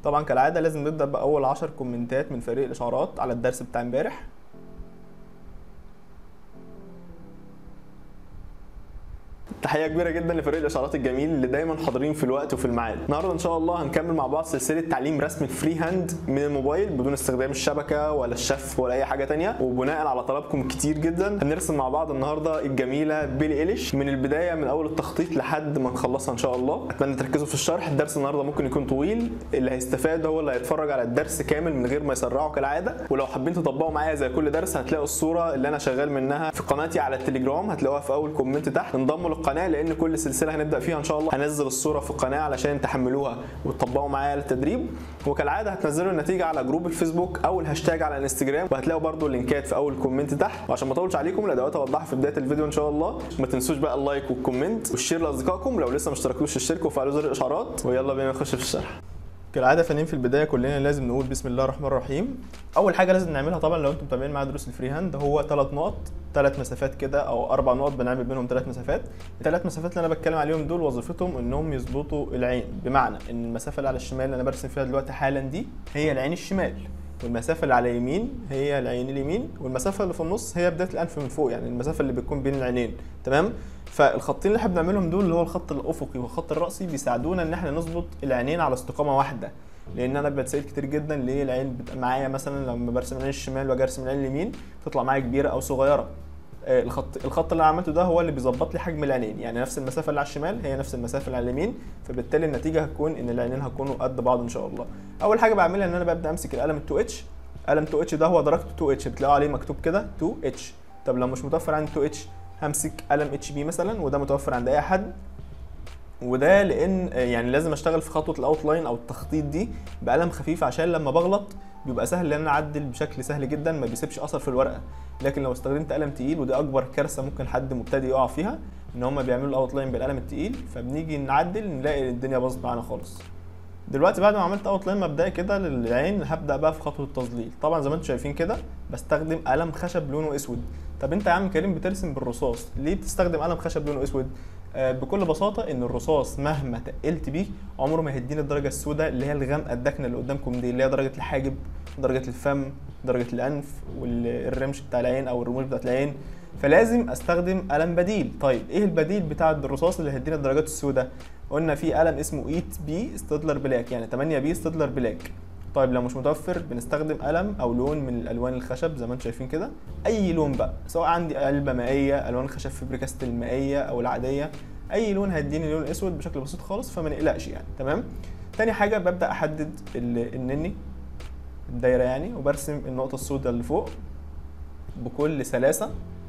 طبعا كالعاده لازم نبدا باول 10 كومنتات من فريق الاشعارات على الدرس بتاع امبارح تحيه كبيره جدا لفريق الاشعارات الجميل اللي دايما حاضرين في الوقت وفي الميعاد النهارده ان شاء الله هنكمل مع بعض سلسله تعليم رسم الفري هاند من الموبايل بدون استخدام الشبكه ولا الشف ولا اي حاجه تانية وبناء على طلبكم كتير جدا هنرسم مع بعض النهارده الجميله بيلي ايليش من البدايه من اول التخطيط لحد ما نخلصها ان شاء الله اتمنى تركزوا في الشرح الدرس النهارده ممكن يكون طويل اللي هيستفاد هو اللي هيتفرج على الدرس كامل من غير ما يسرعه كالعاده ولو حابين تطبقوا معايا زي كل درس هتلاقوا الصوره اللي انا شغال منها في قناتي على التليجرام هتلاقوها في اول كومنت تحت انضموا للقناه لان كل سلسله هنبدا فيها ان شاء الله هنزل الصوره في القناه علشان تحملوها وتطبقوا معايا على التدريب وكالعاده هتنزلوا النتيجه على جروب الفيسبوك او الهاشتاج على الانستجرام وهتلاقوا برده اللينكات في اول كومنت تحت وعشان ما اطولش عليكم الادوات هوضحها في بدايه الفيديو ان شاء الله ما تنسوش بقى اللايك والكومنت والشير لاصدقائكم لو لسه ما اشتركتوش اشتركوا وفعلوا زر الاشعارات ويلا بينا نخش في الشرح كالعاده فنانين في البدايه كلنا لازم نقول بسم الله الرحمن الرحيم اول حاجه لازم نعملها طبعا لو انتم متابعين معايا دروس الفري هاند هو ثلاث نقط ثلاث مسافات كده او اربع نقط بنعمل بينهم ثلاث مسافات الثلاث مسافات اللي انا بتكلم عليهم دول وظيفتهم انهم يظبطوا العين بمعنى ان المسافه اللي على الشمال اللي انا برسم فيها دلوقتي حالا دي هي العين الشمال والمسافه اللي على اليمين هي العين اليمين والمسافه اللي في النص هي بدايه الانف من فوق يعني المسافه اللي بتكون بين العينين تمام فالخطين اللي احنا بنعملهم دول اللي هو الخط الافقي والخط الراسي بيساعدونا ان احنا نظبط العينين على استقامه واحده لان انا بتسال كتير جدا ليه العين بتبقى معايا مثلا لما برسم العين الشمال واجي ارسم العين اليمين تطلع معايا كبيره او صغيره الخط الخط اللي انا عملته ده هو اللي بيظبط لي حجم العينين يعني نفس المسافه اللي على الشمال هي نفس المسافه اللي على اليمين فبالتالي النتيجه هتكون ان العينين هيكونوا قد بعض ان شاء الله اول حاجه بعملها ان انا ببدا امسك القلم 2 اتش قلم 2 اتش ده هو درجته 2 اتش بتلاقوا عليه مكتوب كده 2 اتش طب لو مش متوفر عندي 2 اتش همسك قلم اتش بي مثلا وده متوفر عند اي حد وده لان يعني لازم اشتغل في خطوه الاوتلاين او التخطيط دي بقلم خفيف عشان لما بغلط بيبقى سهل ان انا اعدل بشكل سهل جدا ما بيسيبش اثر في الورقه لكن لو استخدمت قلم تقيل ودي اكبر كارثه ممكن حد مبتدئ يقع فيها ان هم بيعملوا الاوتلاين بالقلم التقيل فبنيجي نعدل نلاقي الدنيا باظت معانا خالص دلوقتي بعد ما عملت اوتلاين مبدئي كده للعين هبدا بقى في خطوه التظليل طبعا زي ما انتم شايفين كده بستخدم قلم خشب لونه اسود طب انت يا عم كريم بترسم بالرصاص ليه بتستخدم قلم خشب لونه اسود آه بكل بساطه ان الرصاص مهما تقلت بيه عمره ما هيديني الدرجه السوداء اللي هي الغامقه الداكنه اللي قدامكم دي اللي هي درجه الحاجب درجه الفم درجه الانف والرمش بتاع العين او الرموش بتاعت العين فلازم استخدم قلم بديل طيب ايه البديل بتاع الرصاص اللي هيدينا الدرجات السوداء قلنا في قلم اسمه 8 بي ستادلر بلاك يعني 8 بي ستادلر بلاك طيب لو مش متوفر بنستخدم قلم او لون من الالوان الخشب زي ما انتم شايفين كده اي لون بقى سواء عندي علبه مائيه الوان خشب فبريكاست المائيه او العاديه اي لون هيديني لون اسود بشكل بسيط خالص فما نقلقش يعني تمام تاني حاجه ببدا احدد النني الدايره يعني وبرسم النقطه السوداء اللي فوق بكل سلاسه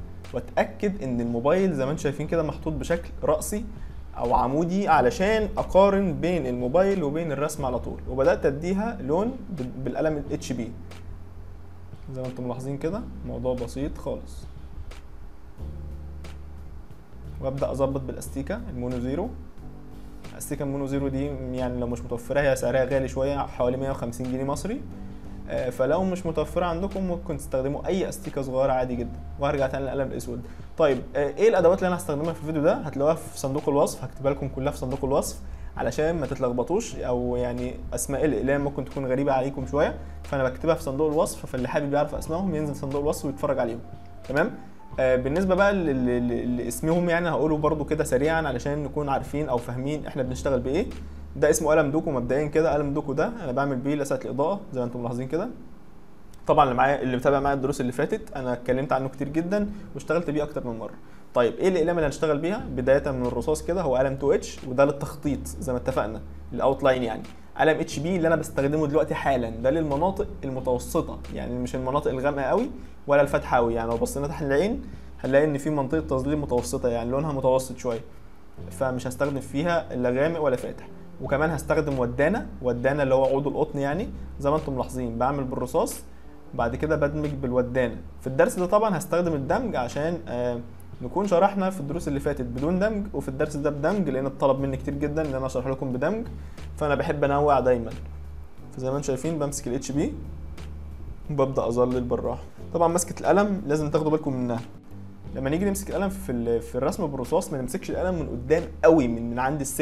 واتاكد ان الموبايل زي ما انتم شايفين كده محطوط بشكل راسي او عمودي علشان اقارن بين الموبايل وبين الرسم على طول وبدات اديها لون بالقلم الاتش بي زي ما انتم ملاحظين كده موضوع بسيط خالص وابدا اظبط بالاستيكه المونو زيرو الاستيكه المونو زيرو دي يعني لو مش متوفره هي سعرها غالي شويه حوالي 150 جنيه مصري فلو مش متوفره عندكم ممكن تستخدموا اي استيكه صغيره عادي جدا وهرجع تاني للقلم الاسود طيب ايه الادوات اللي انا هستخدمها في الفيديو ده هتلاقوها في صندوق الوصف هكتبها لكم كلها في صندوق الوصف علشان ما تتلخبطوش او يعني اسماء الاقلام ممكن تكون غريبه عليكم شويه فانا بكتبها في صندوق الوصف فاللي حابب يعرف اسمائهم ينزل صندوق الوصف ويتفرج عليهم تمام آه بالنسبه بقى لاسمهم يعني هقوله برده كده سريعا علشان نكون عارفين او فاهمين احنا بنشتغل بايه ده اسمه قلم دوكو مبدئيا كده قلم دوكو ده انا بعمل بيه لسعه الاضاءه زي ما انتم ملاحظين كده طبعا اللي معايا اللي متابع معايا الدروس اللي فاتت انا اتكلمت عنه كتير جدا واشتغلت بيه اكتر من مره طيب ايه الاقلام اللي هنشتغل بيها بدايه من الرصاص كده هو قلم 2 اتش وده للتخطيط زي ما اتفقنا الاوتلاين يعني قلم اتش بي اللي انا بستخدمه دلوقتي حالا ده للمناطق المتوسطه يعني مش المناطق الغامقه قوي ولا الفاتحه قوي يعني لو بصينا تحت العين هنلاقي ان في منطقه تظليل متوسطه يعني لونها متوسط شويه فمش هستخدم فيها لا غامق ولا فاتح وكمان هستخدم ودانه ودانه اللي هو عود القطن يعني زي ما انتم ملاحظين بعمل بالرصاص بعد كده بدمج بالودانه في الدرس ده طبعا هستخدم الدمج عشان آه نكون شرحنا في الدروس اللي فاتت بدون دمج وفي الدرس ده بدمج لان الطلب مني كتير جدا ان انا اشرح لكم بدمج فانا بحب انوع دايما فزي ما انتم شايفين بمسك الاتش بي وببدا اظلل بالراحه طبعا مسكه القلم لازم تاخدوا بالكم منها لما نيجي نمسك القلم في في الرسم بالرصاص ما نمسكش القلم من قدام قوي من من عند السن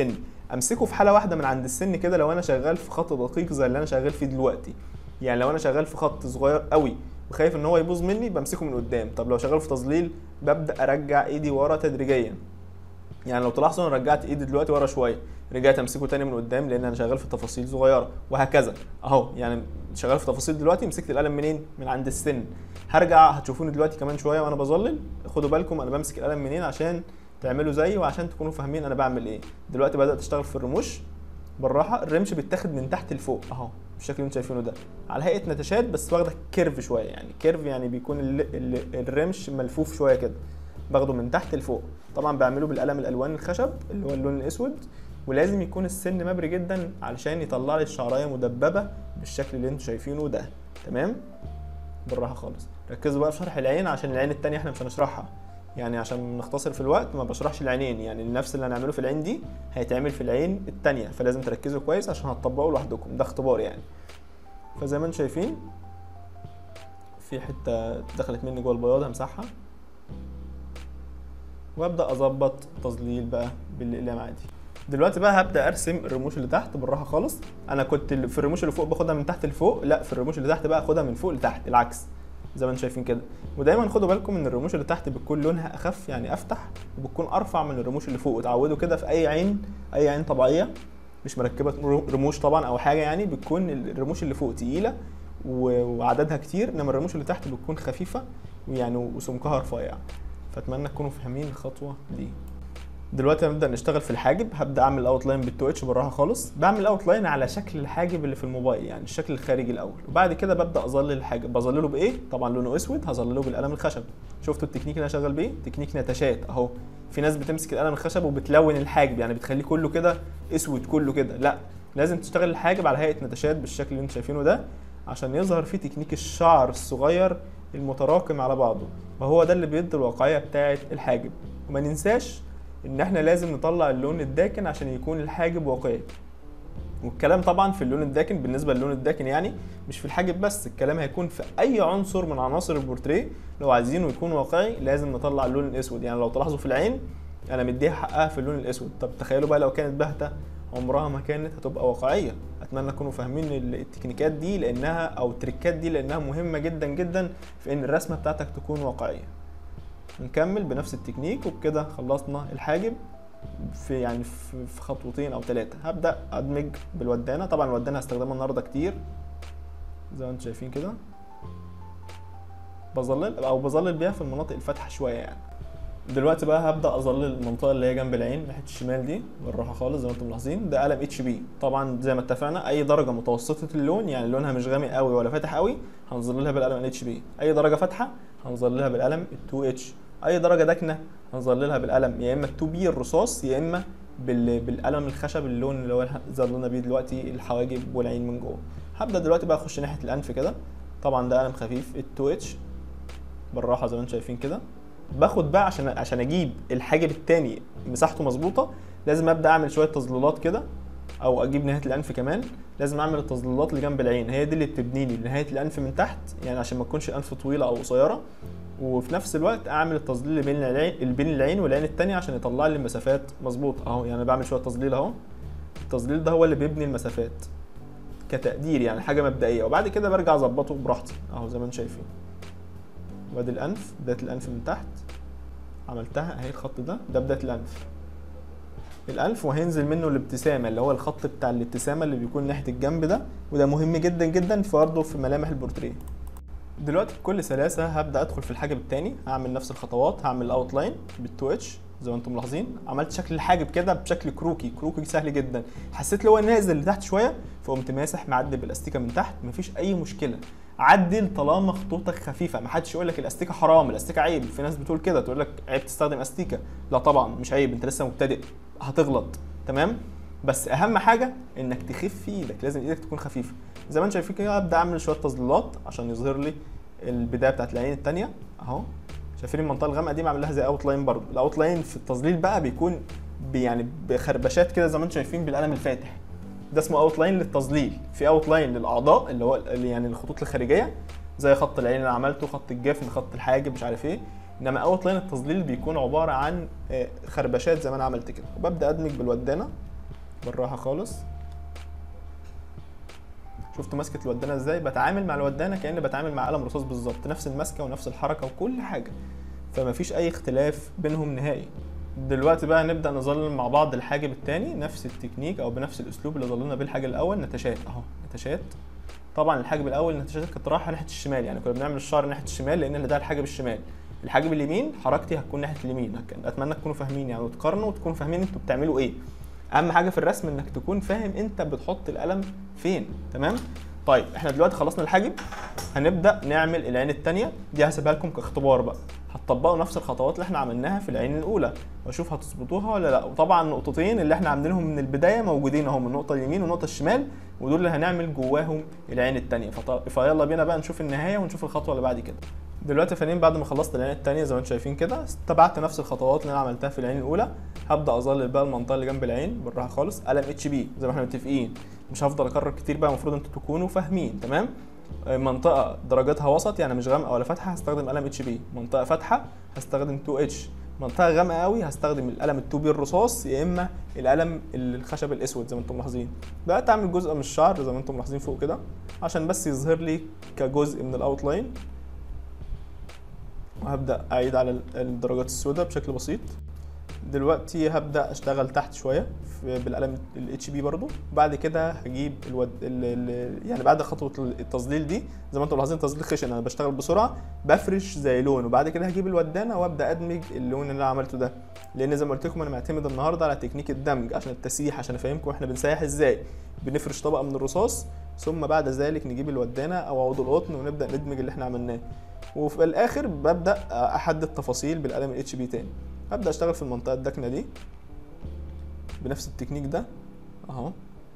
امسكه في حاله واحده من عند السن كده لو انا شغال في خط دقيق زي اللي انا شغال فيه دلوقتي يعني لو انا شغال في خط صغير قوي وخايف ان هو يبوظ مني بمسكه من قدام طب لو شغال في تظليل ببدا ارجع ايدي ورا تدريجيا يعني لو تلاحظوا انا رجعت ايدي دلوقتي ورا شويه رجعت امسكه تاني من قدام لان انا شغال في تفاصيل صغيره وهكذا اهو يعني شغال في تفاصيل دلوقتي مسكت القلم منين من عند السن هرجع هتشوفوني دلوقتي كمان شويه وانا بظلل خدوا بالكم انا بمسك القلم منين عشان تعملوا زيي وعشان تكونوا فاهمين انا بعمل ايه دلوقتي بدات اشتغل في الرموش بالراحه الرمش بيتاخد من تحت لفوق اهو بالشكل اللي انتوا شايفينه ده على هيئه نتشات بس واخده كيرف شويه يعني كيرف يعني بيكون ال ال الرمش ملفوف شويه كده باخده من تحت لفوق طبعا بعمله بالقلم الالوان الخشب اللي هو اللون الاسود ولازم يكون السن مبري جدا علشان يطلع لي الشعرايه مدببه بالشكل اللي انتوا شايفينه ده تمام بالراحه خالص ركزوا بقى في شرح العين عشان العين التانية احنا مش هنشرحها يعني عشان نختصر في الوقت ما بشرحش العينين يعني نفس اللي هنعمله في العين دي هيتعمل في العين التانية فلازم تركزوا كويس عشان هتطبقوا لوحدكم ده اختبار يعني فزي ما انتم شايفين في حته دخلت مني جوه البياض همسحها وابدا اظبط تظليل بقى بالاقلام عادي دلوقتي بقى هبدا ارسم الرموش اللي تحت بالراحه خالص انا كنت في الرموش اللي فوق باخدها من تحت لفوق لا في الرموش اللي تحت بقى اخدها من فوق لتحت العكس زي ما انتم شايفين كده ودايما خدوا بالكم ان الرموش اللي تحت بتكون لونها اخف يعني افتح وبتكون ارفع من الرموش اللي فوق اتعودوا كده في اي عين اي عين طبيعيه مش مركبه رموش طبعا او حاجه يعني بتكون الرموش اللي فوق تقيله وعددها كتير انما الرموش اللي تحت بتكون خفيفه ويعني وسمكها رفيع فاتمنى تكونوا فاهمين الخطوه دي دلوقتي هنبدا نشتغل في الحاجب هبدا اعمل اوت لاين بالتو اتش بالراحه خالص بعمل اوت لاين على شكل الحاجب اللي في الموبايل يعني الشكل الخارجي الاول وبعد كده ببدا اظلل الحاجب بظلله بايه طبعا لونه اسود هظلله بالقلم الخشب شفتوا التكنيك اللي انا شغال بيه تكنيك نتشات اهو في ناس بتمسك القلم الخشب وبتلون الحاجب يعني بتخليه كله كده اسود كله كده لا لازم تشتغل الحاجب على هيئه نتشات بالشكل اللي انتم شايفينه ده عشان يظهر فيه تكنيك الشعر الصغير المتراكم على بعضه وهو ده اللي بيدي الواقعيه بتاعه الحاجب وما ننساش ان احنا لازم نطلع اللون الداكن عشان يكون الحاجب واقعي والكلام طبعا في اللون الداكن بالنسبه للون الداكن يعني مش في الحاجب بس الكلام هيكون في اي عنصر من عناصر البورتريه لو عايزينه يكون واقعي لازم نطلع اللون الاسود يعني لو تلاحظوا في العين انا مديها حقها في اللون الاسود طب تخيلوا بقى لو كانت باهته عمرها ما كانت هتبقى واقعيه اتمنى تكونوا فاهمين التكنيكات دي لانها او التريكات دي لانها مهمه جدا جدا في ان الرسمه بتاعتك تكون واقعيه نكمل بنفس التكنيك وبكده خلصنا الحاجب في يعني في خطوتين او ثلاثه هبدا ادمج بالودانه طبعا الودانه هستخدمها النهارده كتير زي ما انتم شايفين كده بظلل او بظلل بيها في المناطق الفاتحه شويه يعني دلوقتي بقى هبدا اظلل المنطقه اللي هي جنب العين ناحيه الشمال دي بالراحه خالص زي ما انتم ملاحظين ده قلم اتش بي طبعا زي ما اتفقنا اي درجه متوسطه اللون يعني لونها مش غامق قوي ولا فاتح قوي هنظللها بالقلم الاتش بي اي درجه فاتحه هنظللها بالقلم ال2 اتش اي درجه داكنه هنظللها بالقلم يا اما ال2 بي الرصاص يا اما بالقلم الخشب اللون اللي هو ظللنا بيه دلوقتي الحواجب والعين من جوه هبدا دلوقتي بقى اخش ناحيه الانف كده طبعا ده قلم خفيف ال2 اتش بالراحه زي ما انتم شايفين كده باخد بقى عشان عشان اجيب الحاجب التاني مساحته مظبوطه لازم ابدا اعمل شويه تظليلات كده او اجيب نهايه الانف كمان لازم اعمل التظليلات اللي جنب العين هي دي اللي بتبني لي نهايه الانف من تحت يعني عشان ما تكونش الانف طويله او قصيره وفي نفس الوقت اعمل التظليل اللي بين العين اللي بين العين والعين التانية عشان يطلع لي المسافات مظبوط اهو يعني بعمل شويه تظليل اهو التظليل ده هو اللي بيبني المسافات كتقدير يعني حاجه مبدئيه وبعد كده برجع اظبطه براحتي اهو زي ما انتم شايفين وادي الانف بدايه الانف من تحت عملتها اهي الخط ده ده بدايه الانف الانف وهينزل منه الابتسامه اللي هو الخط بتاع الابتسامه اللي بيكون ناحيه الجنب ده وده مهم جدا جدا في برضه في ملامح البورتريه دلوقتي بكل سلاسه هبدا ادخل في الحاجب التاني هعمل نفس الخطوات هعمل الاوت لاين بالتو اتش زي ما انتم ملاحظين عملت شكل الحاجب كده بشكل كروكي كروكي سهل جدا حسيت لو نازل لتحت شويه فقمت ماسح معدل بالاستيكه من تحت مفيش اي مشكله عدل طالما خطوطك خفيفه ما حدش يقول لك الاستيكه حرام الاستيكه عيب في ناس بتقول كده تقول لك عيب تستخدم استيكه لا طبعا مش عيب انت لسه مبتدئ هتغلط تمام بس اهم حاجه انك تخف في ايدك لازم ايدك تكون خفيفه زي ما انت شايفين كده ابدا اعمل شويه تظليلات عشان يظهر لي البدايه بتاعت العين الثانيه اهو شايفين المنطقه الغامقه دي بعمل لها زي اوت لاين برضه الاوت لاين في التظليل بقى بيكون يعني بخربشات كده زي ما انتم شايفين بالقلم الفاتح ده اسمه اوت لاين للتظليل في اوت لاين للاعضاء اللي هو اللي يعني الخطوط الخارجيه زي خط العين اللي عملته خط الجفن خط الحاجب مش عارف ايه انما اوت لاين التظليل بيكون عباره عن خربشات زي ما انا عملت كده وببدا ادمج بالودانه بالراحه خالص شفتوا مسكه الودانه ازاي بتعامل مع الودانه كاني بتعامل مع قلم رصاص بالظبط نفس المسكه ونفس الحركه وكل حاجه فما فيش اي اختلاف بينهم نهائي دلوقتي بقى نبدا نظلل مع بعض الحاجب التاني نفس التكنيك او بنفس الاسلوب اللي ظللنا بيه الحاجب الاول نتشات اهو نتشات طبعا الحاجب الاول النتشات كانت رايحه ناحيه الشمال يعني كنا بنعمل الشعر ناحيه الشمال لان ده الحاجب الشمال الحاجب اليمين حركتي هتكون ناحيه اليمين اتمنى تكونوا فاهمين يعني وتقارنوا وتكونوا فاهمين انتوا بتعملوا ايه اهم حاجه في الرسم انك تكون فاهم انت بتحط القلم فين تمام طيب احنا دلوقتي خلصنا الحاجب هنبدا نعمل العين الثانيه دي هسيبها لكم كاختبار بقى هتطبقوا نفس الخطوات اللي احنا عملناها في العين الاولى واشوف هتظبطوها ولا لا وطبعا النقطتين اللي احنا عاملينهم من البدايه موجودين اهم النقطه اليمين والنقطه الشمال ودول اللي هنعمل جواهم العين الثانيه فيلا بينا بقى نشوف النهايه ونشوف الخطوه اللي بعد كده دلوقتي فنانين بعد ما خلصت العين الثانيه زي ما انتم شايفين كده تبعت نفس الخطوات اللي انا عملتها في العين الاولى هبدا اظلل بقى المنطقه اللي جنب العين بالراحه خالص قلم اتش بي زي ما احنا متفقين مش هفضل اكرر كتير بقى المفروض انتوا تكونوا فاهمين تمام منطقه درجاتها وسط يعني مش غامقه ولا فاتحه هستخدم قلم اتش بي منطقه فاتحه هستخدم 2 اتش منطقه غامقه قوي هستخدم القلم ال 2 بي الرصاص يا اما القلم الخشب الاسود زي ما انتم ملاحظين بقى اعمل جزء من الشعر زي ما انتم ملاحظين فوق كده عشان بس يظهر لي كجزء من الاوتلاين وهبدا اعيد على الدرجات السوداء بشكل بسيط دلوقتي هبدا اشتغل تحت شويه بالقلم الاتش بي برضو بعد كده هجيب الود... ال... ال... يعني بعد خطوه التظليل دي زي ما انتم ملاحظين تظليل خشن انا بشتغل بسرعه بفرش زي لون وبعد كده هجيب الودانه وابدا ادمج اللون اللي انا عملته ده لان زي ما قلت لكم انا معتمد النهارده على تكنيك الدمج عشان التسييح عشان افهمكم احنا بنسيح ازاي بنفرش طبقه من الرصاص ثم بعد ذلك نجيب الودانه او عود القطن ونبدا ندمج اللي احنا عملناه وفي الاخر ببدا احدد تفاصيل بالقلم الاتش بي تاني هبدا اشتغل في المنطقه الداكنه دي بنفس التكنيك ده اهو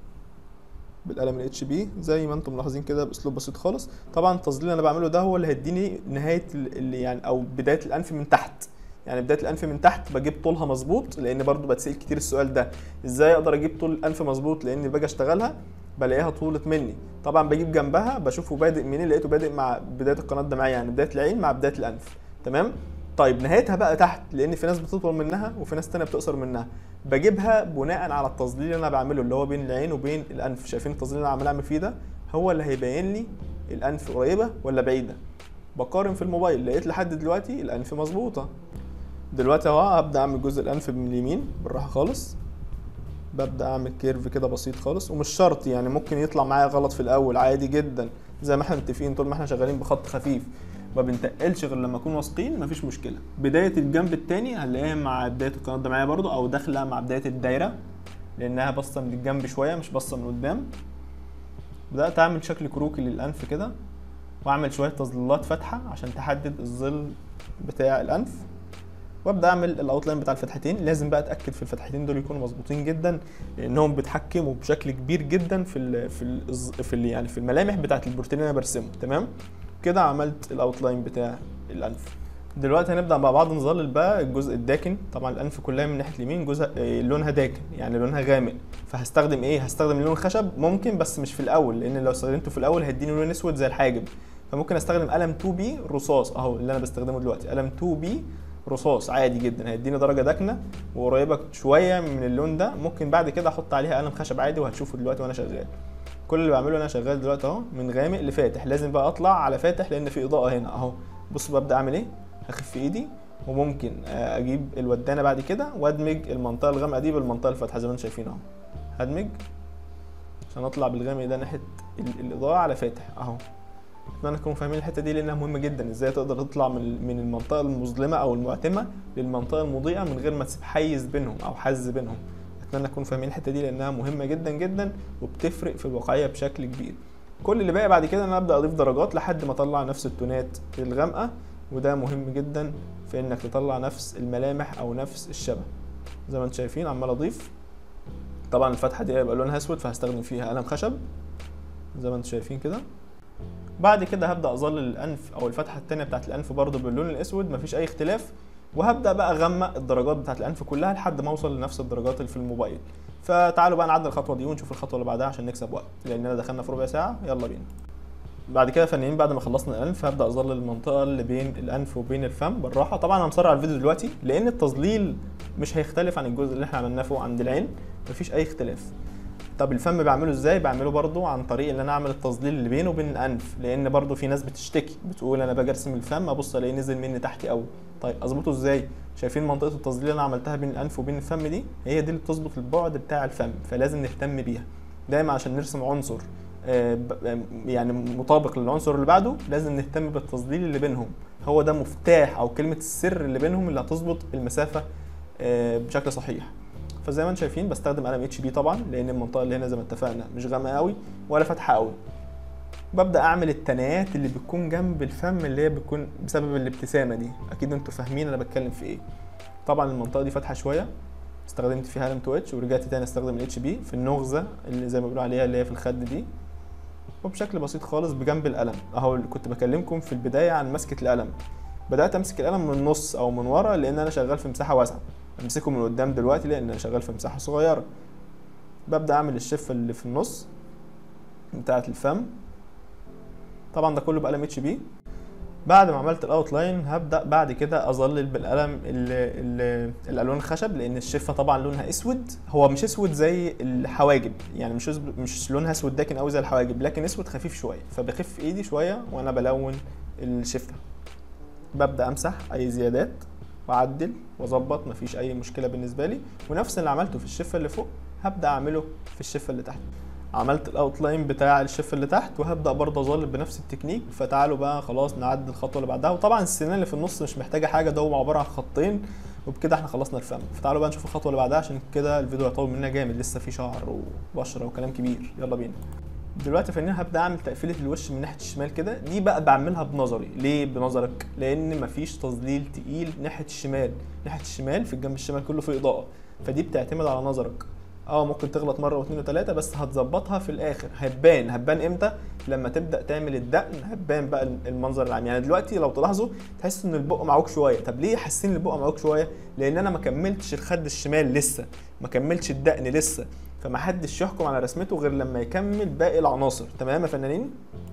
بالقلم الاتش بي زي ما انتم ملاحظين كده باسلوب بسيط خالص طبعا التظليل اللي انا بعمله ده هو اللي هيديني نهايه اللي يعني او بدايه الانف من تحت يعني بدايه الانف من تحت بجيب طولها مظبوط لان برضو بتسال كتير السؤال ده ازاي اقدر اجيب طول الانف مظبوط لان باجي اشتغلها بلاقيها طولت مني طبعا بجيب جنبها بشوفه بادئ منين لقيته بادئ مع بدايه القناه الدمعيه يعني بدايه العين مع بدايه الانف تمام طيب نهايتها بقى تحت لان في ناس بتطول منها وفي ناس تانية بتقصر منها بجيبها بناء على التظليل اللي انا بعمله اللي هو بين العين وبين الانف شايفين التظليل اللي انا عمال اعمل فيه ده هو اللي هيبين لي الانف قريبه ولا بعيده بقارن في الموبايل لقيت لحد دلوقتي الانف مظبوطه دلوقتي اهو هبدا اعمل جزء الانف من اليمين بالراحه خالص ببدا اعمل كيرف كده بسيط خالص ومش شرط يعني ممكن يطلع معايا غلط في الاول عادي جدا زي ما احنا متفقين طول ما احنا شغالين بخط خفيف ما بنتقلش غير لما نكون واثقين مفيش مشكله بدايه الجنب التاني هنلاقيها مع بدايه القناه الدمعيه برضو او داخله مع بدايه الدايره لانها باصه من الجنب شويه مش باصه من قدام بدات اعمل شكل كروكي للانف كده واعمل شويه تظليلات فاتحه عشان تحدد الظل بتاع الانف وابدا اعمل الاوتلاين بتاع الفتحتين لازم بقى اتاكد في الفتحتين دول يكونوا مظبوطين جدا لانهم بيتحكموا بشكل كبير جدا في ال في ال في ال يعني في الملامح بتاعه البروتين اللي انا برسمه تمام كده عملت الاوتلاين بتاع الانف دلوقتي هنبدا مع بعض نظلل بقى الجزء الداكن طبعا الانف كلها من ناحيه اليمين جزء لونها داكن يعني لونها غامق فهستخدم ايه هستخدم لون خشب ممكن بس مش في الاول لان لو استخدمته في الاول هيديني لون اسود زي الحاجب فممكن استخدم قلم 2 بي رصاص اهو اللي انا بستخدمه دلوقتي قلم 2 بي رصاص عادي جدا هيديني درجه داكنه وقريبه شويه من اللون ده ممكن بعد كده احط عليها قلم خشب عادي وهتشوفه دلوقتي وانا شغال كل اللي بعمله انا شغال دلوقتي اهو من غامق لفاتح لازم بقى اطلع على فاتح لان في اضاءه هنا اهو بص ببدا اعمل ايه هخف ايدي وممكن اجيب الودانه بعد كده وادمج المنطقه الغامقه دي بالمنطقه الفاتحه زي ما انتم شايفين اهو هدمج عشان اطلع بالغامق ده ناحيه الاضاءه على فاتح اهو اتمنى تكونوا فاهمين الحته دي لانها مهمه جدا ازاي تقدر تطلع من من المنطقه المظلمه او المعتمه للمنطقه المضيئه من غير ما تسيب حيز بينهم او حز بينهم اتمنى تكونوا فاهمين الحته دي لانها مهمه جدا جدا وبتفرق في الواقعيه بشكل كبير كل اللي باقي بعد كده انا ابدا اضيف درجات لحد ما اطلع نفس التونات الغامقه وده مهم جدا في انك تطلع نفس الملامح او نفس الشبه زي ما انتم شايفين عمال اضيف طبعا الفتحه دي هيبقى لونها اسود فهستخدم فيها قلم خشب زي ما انتم شايفين كده بعد كده هبدا اظلل الانف او الفتحه الثانيه بتاعت الانف برضو باللون الاسود مفيش اي اختلاف وهبدا بقى اغمق الدرجات بتاعت الانف كلها لحد ما اوصل لنفس الدرجات اللي في الموبايل فتعالوا بقى نعدل الخطوه دي ونشوف الخطوه اللي بعدها عشان نكسب وقت لاننا دخلنا في ربع ساعه يلا بينا بعد كده فنانين بعد ما خلصنا الانف هبدا اظلل المنطقه اللي بين الانف وبين الفم بالراحه طبعا انا مسرع الفيديو دلوقتي لان التظليل مش هيختلف عن الجزء اللي احنا عملناه فوق عند العين مفيش اي اختلاف طب الفم بعمله ازاي بعمله برضو عن طريق ان انا اعمل التظليل اللي بينه وبين الانف لان برضو في ناس بتشتكي بتقول انا باجي ارسم الفم ابص الاقيه نزل مني تحتي قوي طيب اظبطه ازاي شايفين منطقه التظليل اللي انا عملتها بين الانف وبين الفم دي هي دي اللي بتظبط البعد بتاع الفم فلازم نهتم بيها دايما عشان نرسم عنصر آه، ب- يعني مطابق للعنصر اللي بعده لازم نهتم بالتظليل اللي بينهم هو ده مفتاح او كلمه السر اللي بينهم اللي هتظبط المسافه آه، بشكل صحيح فزي ما انتم شايفين بستخدم قلم اتش بي طبعا لان المنطقه اللي هنا زي ما اتفقنا مش غامقه قوي ولا فاتحه قوي ببدا اعمل التنايات اللي بتكون جنب الفم اللي هي بتكون بسبب الابتسامه دي اكيد انتوا فاهمين انا بتكلم في ايه طبعا المنطقه دي فاتحه شويه استخدمت فيها قلم تو اتش ورجعت تاني استخدم الاتش بي في النغزه اللي زي ما بيقولوا عليها اللي هي في الخد دي وبشكل بسيط خالص بجنب القلم اهو اللي كنت بكلمكم في البدايه عن مسكه القلم بدات امسك القلم من النص او من ورا لان انا شغال في مساحه واسعه امسكه من قدام دلوقتي لان انا شغال في مساحه صغيره ببدا اعمل الشفه اللي في النص بتاعه الفم طبعا ده كله بقلم اتش بي بعد ما عملت الاوت لاين هبدا بعد كده اظلل بالقلم ال ال الالوان الخشب لان الشفه طبعا لونها اسود هو مش اسود زي الحواجب يعني مش أسود- مش لونها اسود داكن قوي زي الحواجب لكن اسود خفيف شويه فبخف ايدي شويه وانا بلون الشفه ببدا امسح اي زيادات واعدل واظبط مفيش اي مشكله بالنسبه لي ونفس اللي عملته في الشفه اللي فوق هبدا اعمله في الشفه اللي تحت عملت الاوتلاين بتاع الشفه اللي تحت وهبدا برضه اظلل بنفس التكنيك فتعالوا بقى خلاص نعدي الخطوه اللي بعدها وطبعا السنان اللي في النص مش محتاجه حاجه ده هو عباره عن خطين وبكده احنا خلصنا الفم فتعالوا بقى نشوف الخطوه اللي بعدها عشان كده الفيديو هيطول مننا جامد لسه في شعر وبشره وكلام كبير يلا بينا دلوقتي يا فنان هبدا اعمل تقفيله الوش من ناحيه الشمال كده دي بقى بعملها بنظري ليه بنظرك لان مفيش تظليل تقيل ناحيه الشمال ناحيه الشمال في الجنب الشمال كله في اضاءه فدي بتعتمد على نظرك اه ممكن تغلط مره واثنين وثلاثه بس هتظبطها في الاخر هتبان هتبان امتى لما تبدا تعمل الدقن هتبان بقى المنظر العام يعني دلوقتي لو تلاحظوا تحس ان البق معوج شويه طب ليه حاسين ان البق معوج شويه لان انا ما كملتش الخد الشمال لسه ما كملتش الدقن لسه فمحدش يحكم على رسمته غير لما يكمل باقي العناصر تمام يا فنانين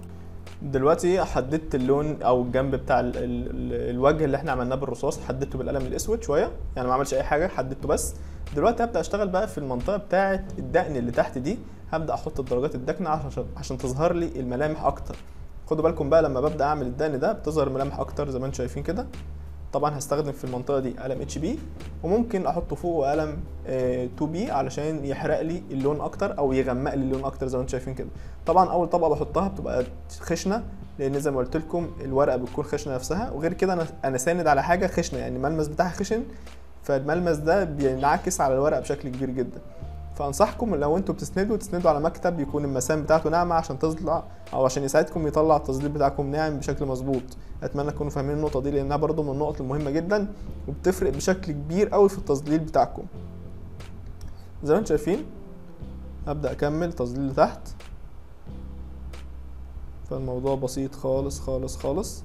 دلوقتي حددت اللون او الجنب بتاع ال ال ال الوجه اللي احنا عملناه بالرصاص حددته بالقلم الاسود شويه يعني ما عملش اي حاجه حددته بس دلوقتي هبدا اشتغل بقى في المنطقه بتاعه الدقن اللي تحت دي هبدا احط الدرجات الدقن عشان عشان تظهر لي الملامح اكتر خدوا بالكم بقى لما ببدا اعمل الدقن ده بتظهر ملامح اكتر زي ما انتم شايفين كده طبعا هستخدم في المنطقه دي قلم اتش بي وممكن احط فوقه قلم 2 بي علشان يحرق لي اللون اكتر او يغمق لي اللون اكتر زي ما انتم شايفين كده طبعا اول طبقه بحطها بتبقى خشنه لان زي ما قلت لكم الورقه بتكون خشنه نفسها وغير كده انا انا ساند على حاجه خشنه يعني الملمس بتاعها خشن فالملمس ده بينعكس على الورقه بشكل كبير جدا فانصحكم لو انتوا بتسندوا تسندوا على مكتب يكون المسام بتاعته ناعمه عشان تطلع او عشان يساعدكم يطلع التظليل بتاعكم ناعم بشكل مظبوط اتمنى تكونوا فاهمين النقطه دي لانها برضو من النقط المهمه جدا وبتفرق بشكل كبير قوي في التظليل بتاعكم زي ما انتم شايفين هبدا اكمل تظليل لتحت فالموضوع بسيط خالص خالص خالص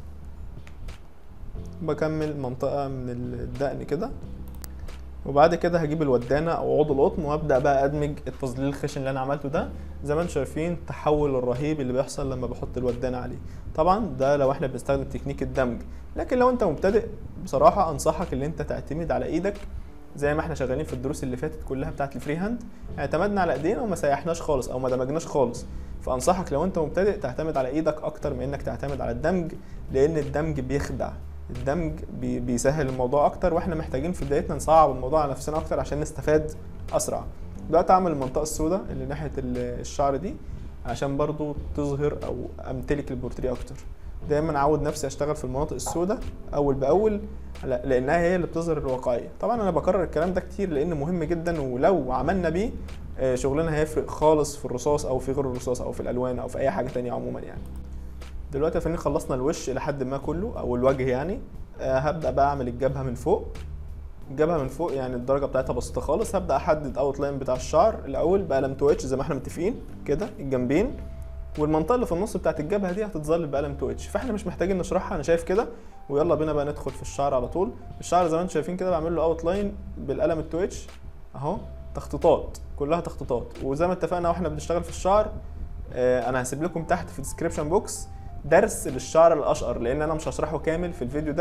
بكمل منطقه من الدقن كده وبعد كده هجيب الودانه او عود القطن وابدا بقى ادمج التظليل الخشن اللي انا عملته ده زي ما انتم شايفين التحول الرهيب اللي بيحصل لما بحط الودانه عليه طبعا ده لو احنا بنستخدم تكنيك الدمج لكن لو انت مبتدئ بصراحه انصحك ان انت تعتمد على ايدك زي ما احنا شغالين في الدروس اللي فاتت كلها بتاعت الفري هاند اعتمدنا على ايدينا وما سيحناش خالص او ما دمجناش خالص فانصحك لو انت مبتدئ تعتمد على ايدك اكتر من انك تعتمد على الدمج لان الدمج بيخدع الدمج بي بيسهل الموضوع اكتر واحنا محتاجين في بدايتنا نصعب الموضوع على نفسنا اكتر عشان نستفاد اسرع دلوقتي اعمل المنطقه السوداء اللي ناحيه الشعر دي عشان برضو تظهر او امتلك البورتريه اكتر دايما اعود نفسي اشتغل في المناطق السوداء اول باول لانها هي اللي بتظهر الواقعيه طبعا انا بكرر الكلام ده كتير لان مهم جدا ولو عملنا بيه شغلنا هيفرق خالص في الرصاص او في غير الرصاص او في الالوان او في اي حاجه تانية عموما يعني دلوقتي يا فنانين خلصنا الوش الى حد ما كله او الوجه يعني أه هبدا بقى اعمل الجبهه من فوق الجبهه من فوق يعني الدرجه بتاعتها بسيطه خالص هبدا احدد اوت لاين بتاع الشعر الاول بقلم تو اتش زي ما احنا متفقين كده الجنبين والمنطقه اللي في النص بتاعت الجبهه دي هتتظلل بقلم تو اتش فاحنا مش محتاجين نشرحها انا شايف كده ويلا بينا بقى ندخل في الشعر على طول الشعر زي ما انتم شايفين كده بعمل له اوت لاين بالقلم التو اتش اهو تخطيطات كلها تخطيطات وزي ما اتفقنا واحنا بنشتغل في الشعر آه انا هسيب لكم تحت في الديسكربشن بوكس درس للشعر الاشقر لان انا مش هشرحه كامل في الفيديو ده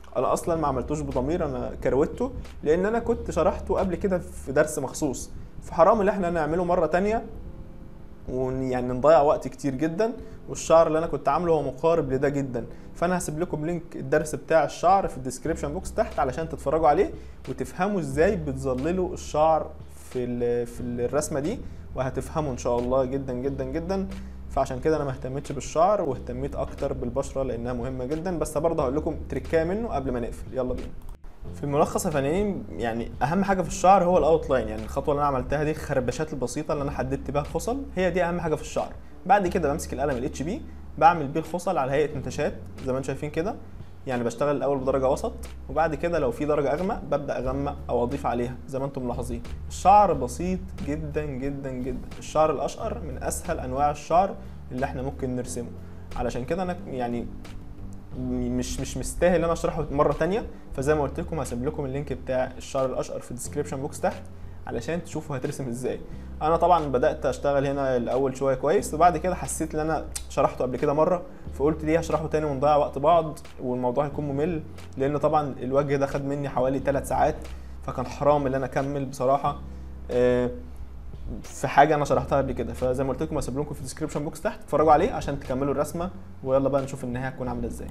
انا اصلا ما عملتوش بضمير انا كروته لان انا كنت شرحته قبل كده في درس مخصوص فحرام ان احنا نعمله مره تانية ويعني نضيع وقت كتير جدا والشعر اللي انا كنت عامله هو مقارب لده جدا فانا هسيب لكم لينك الدرس بتاع الشعر في الديسكريبشن بوكس تحت علشان تتفرجوا عليه وتفهموا ازاي بتظللوا الشعر في ال- في الرسمه دي وهتفهموا ان شاء الله جدا جدا جدا فعشان كده انا ما اهتمتش بالشعر واهتميت اكتر بالبشره لانها مهمه جدا بس برضه هقول لكم تريكايه منه قبل ما نقفل يلا بينا في الملخص يا فنانين يعني اهم حاجه في الشعر هو الاوت لاين يعني الخطوه اللي انا عملتها دي الخربشات البسيطه اللي انا حددت بيها الخصل هي دي اهم حاجه في الشعر بعد كده بمسك القلم الاتش بي بعمل بيه الخصل على هيئه نتاشات زي ما انتم شايفين كده يعني بشتغل الاول بدرجه وسط وبعد كده لو في درجه اغمق ببدا اغمق او اضيف عليها زي ما انتم ملاحظين الشعر بسيط جدا جدا جدا الشعر الاشقر من اسهل انواع الشعر اللي احنا ممكن نرسمه علشان كده انا يعني مش مش مستاهل ان انا اشرحه مره تانية فزي ما قلت لكم هسيب لكم اللينك بتاع الشعر الاشقر في الديسكريبشن بوكس تحت علشان تشوفوا هترسم ازاي انا طبعا بدات اشتغل هنا الاول شويه كويس وبعد كده حسيت ان انا شرحته قبل كده مره فقلت ليه هشرحه تاني ونضيع وقت بعض والموضوع هيكون ممل لان طبعا الوجه ده خد مني حوالي 3 ساعات فكان حرام ان انا اكمل بصراحه آه، في حاجه انا شرحتها قبل كده فزي ما قلت لكم هسيب لكم في الديسكربشن بوكس تحت اتفرجوا عليه عشان تكملوا الرسمه ويلا بقى نشوف النهايه هتكون عامله ازاي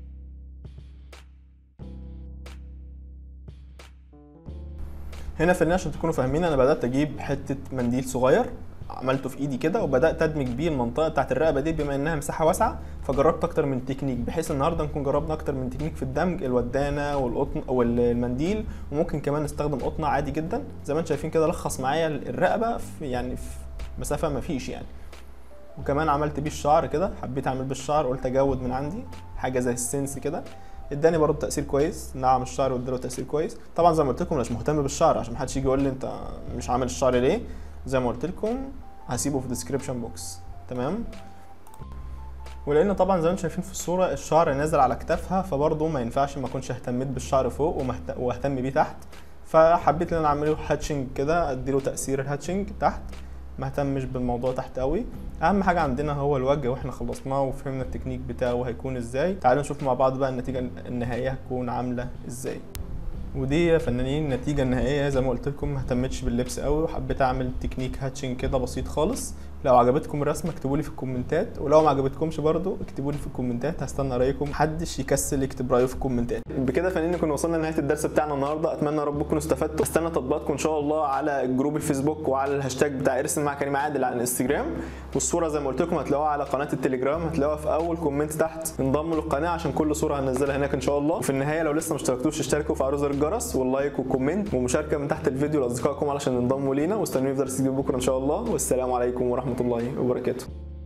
هنا في النهايه عشان تكونوا فاهمين انا بدات اجيب حته منديل صغير عملته في ايدي كده وبدات ادمج بيه المنطقه بتاعت الرقبه دي بما انها مساحه واسعه فجربت اكتر من تكنيك بحيث النهارده نكون جربنا اكتر من تكنيك في الدمج الودانه والقطن او المنديل وممكن كمان نستخدم قطنه عادي جدا زي ما انتم شايفين كده لخص معايا الرقبه في يعني في مسافه ما فيش يعني وكمان عملت بيه الشعر كده حبيت اعمل بالشعر قلت اجود من عندي حاجه زي السنس كده اداني برضه تاثير كويس نعم الشعر واداله تاثير كويس طبعا زي ما قلت لكم مش مهتم بالشعر عشان محدش يجي يقول لي انت مش عامل الشعر ليه زي ما قلت لكم هسيبه في الديسكريبشن بوكس تمام ولان طبعا زي ما انتم شايفين في الصوره الشعر نازل على كتافها فبرضه ما ينفعش ما اكونش اهتميت بالشعر فوق ومهت... واهتم بيه تحت فحبيت ان انا اعمله هاتشنج كده اديله تاثير الهاتشنج تحت ما اهتمش بالموضوع تحت قوي اهم حاجه عندنا هو الوجه واحنا خلصناه وفهمنا التكنيك بتاعه هيكون ازاي تعالوا نشوف مع بعض بقى النتيجه النهائيه هتكون عامله ازاي ودي يا فنانين النتيجه النهائيه زي ما قلت لكم ما اهتمتش باللبس قوي وحبيت اعمل تكنيك هاتشنج كده بسيط خالص لو عجبتكم الرسمه اكتبوا لي في الكومنتات ولو ما عجبتكمش برضو اكتبوا لي في الكومنتات هستنى رايكم محدش يكسل يكتب رايه في الكومنتات بكده يا فنانين نكون وصلنا لنهايه الدرس بتاعنا النهارده اتمنى يا رب تكونوا استفدتوا استنى تطبيقاتكم ان شاء الله على جروب الفيسبوك وعلى الهاشتاج بتاع ارسم مع كريم عادل على الانستجرام والصوره زي ما قلت لكم هتلاقوها على قناه التليجرام هتلاقوها في اول كومنت تحت انضموا للقناه عشان كل صوره هننزلها هناك ان شاء الله وفي النهايه لو لسه ما اشتركتوش اشتركوا في زر الجرس واللايك والكومنت ومشاركه من تحت الفيديو لاصدقائكم علشان ينضموا لينا واستنوني في درس جديد بكره ان شاء الله والسلام عليكم ورحمه الله وبركاته